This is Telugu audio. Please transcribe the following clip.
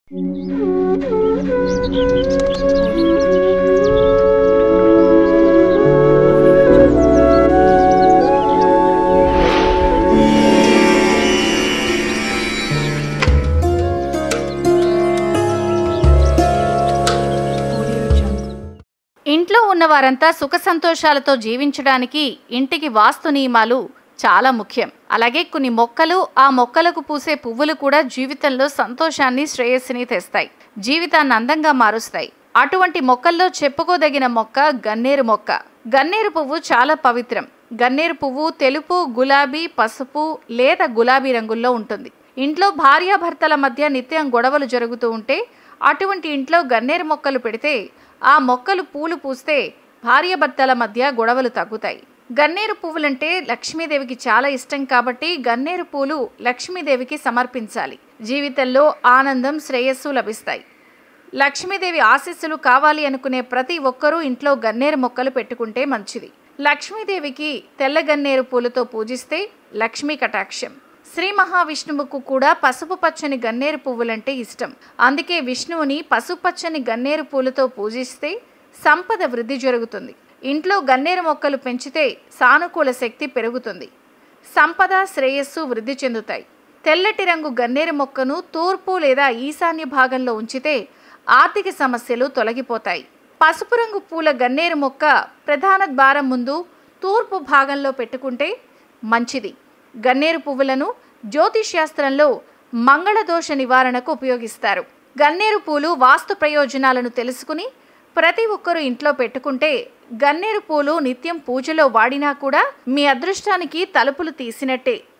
ఇంట్లో ఉన్న వారంతా సుఖ సంతోషాలతో జీవించడానికి ఇంటికి వాస్తు నియమాలు చాలా ముఖ్యం అలాగే కొన్ని మొక్కలు ఆ మొక్కలకు పూసే పువ్వులు కూడా జీవితంలో సంతోషాన్ని శ్రేయస్సుని తెస్తాయి జీవితాన్ని అందంగా మారుస్తాయి అటువంటి మొక్కల్లో చెప్పుకోదగిన మొక్క గన్నేరు మొక్క గన్నేరు పువ్వు చాలా పవిత్రం గన్నేరు పువ్వు తెలుపు గులాబీ పసుపు లేత గులాబీ రంగుల్లో ఉంటుంది ఇంట్లో భార్యాభర్తల మధ్య నిత్యం గొడవలు జరుగుతూ ఉంటే అటువంటి ఇంట్లో గన్నేరు మొక్కలు పెడితే ఆ మొక్కలు పూలు పూస్తే భార్యాభర్తల మధ్య గొడవలు తగ్గుతాయి గన్నేరు పువ్వులంటే లక్ష్మీదేవికి చాలా ఇష్టం కాబట్టి గన్నేరు పూలు లక్ష్మీదేవికి సమర్పించాలి జీవితంలో ఆనందం శ్రేయస్సు లభిస్తాయి లక్ష్మీదేవి ఆశీస్సులు కావాలి అనుకునే ప్రతి ఒక్కరూ ఇంట్లో గన్నేరు మొక్కలు పెట్టుకుంటే మంచిది లక్ష్మీదేవికి తెల్ల గన్నేరు పూలతో పూజిస్తే లక్ష్మీ కటాక్షం శ్రీ మహావిష్ణువుకు కూడా పసుపు పచ్చని గన్నేరు పువ్వులంటే ఇష్టం అందుకే విష్ణువుని పసుపచ్చని గన్నేరు పూలతో పూజిస్తే సంపద వృద్ధి జరుగుతుంది ఇంట్లో గన్నేరు మొక్కలు పెంచితే సానుకూల శక్తి పెరుగుతుంది సంపద శ్రేయస్సు వృద్ధి చెందుతాయి తెల్లటి రంగు గన్నేరు మొక్కను తూర్పు లేదా ఈశాన్య భాగంలో ఉంచితే ఆర్థిక సమస్యలు తొలగిపోతాయి పసుపు రంగు పూల గన్నేరు మొక్క ప్రధాన ద్వారం ముందు తూర్పు భాగంలో పెట్టుకుంటే మంచిది గన్నేరు పువ్వులను జ్యోతిష్శాస్త్రంలో మంగళదోష నివారణకు ఉపయోగిస్తారు గన్నేరు పూలు వాస్తు ప్రయోజనాలను తెలుసుకుని ప్రతి ఒక్కరూ ఇంట్లో పెట్టుకుంటే గన్నేరు పూలు నిత్యం పూజలో వాడినా కూడా మీ అదృష్టానికి తలుపులు తీసినట్టే